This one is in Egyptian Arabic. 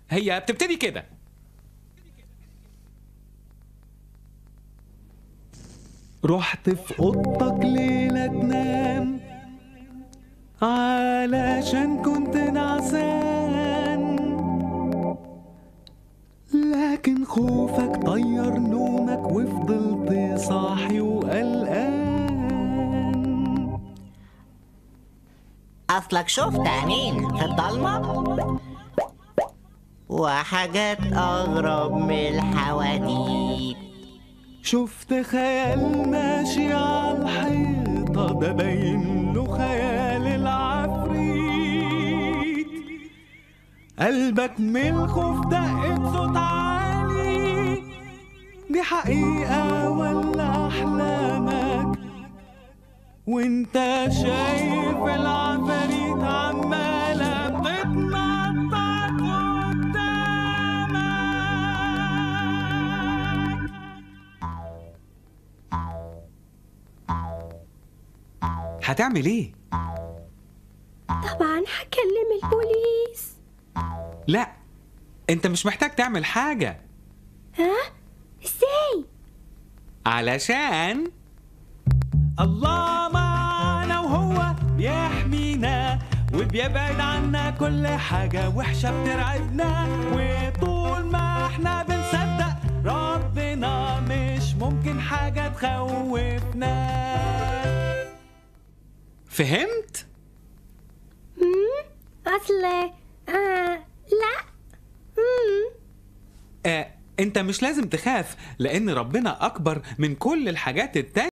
هي بتبتدي كده رحت في اوضتك ليلة تنام علشان كنت نعسان لكن خوفك طير نومك وفضلت صاحي وقلقان أصلك شفت عينين في الضلمة وحاجات أغرب من الحواديت شفت خيال ماشي على الحيطة ده باين له خيال العفريت قلبك من الخوف دقت صوت عالي دي حقيقة ولا أحلامك وانت شايف العفاريت عمالة بتتنطط قدامك هتعمل ايه طبعا هكلم البوليس لا انت مش محتاج تعمل حاجة ها ازاي علشان الله معانا وهو بيحمينا وبيبعد عنا كل حاجة وحشة بترعبنا وطول ما احنا بنصدق ربنا مش ممكن حاجة تخوفنا فهمت اصل آه لا مم. آه، انت مش لازم تخاف لان ربنا اكبر من كل الحاجات التانية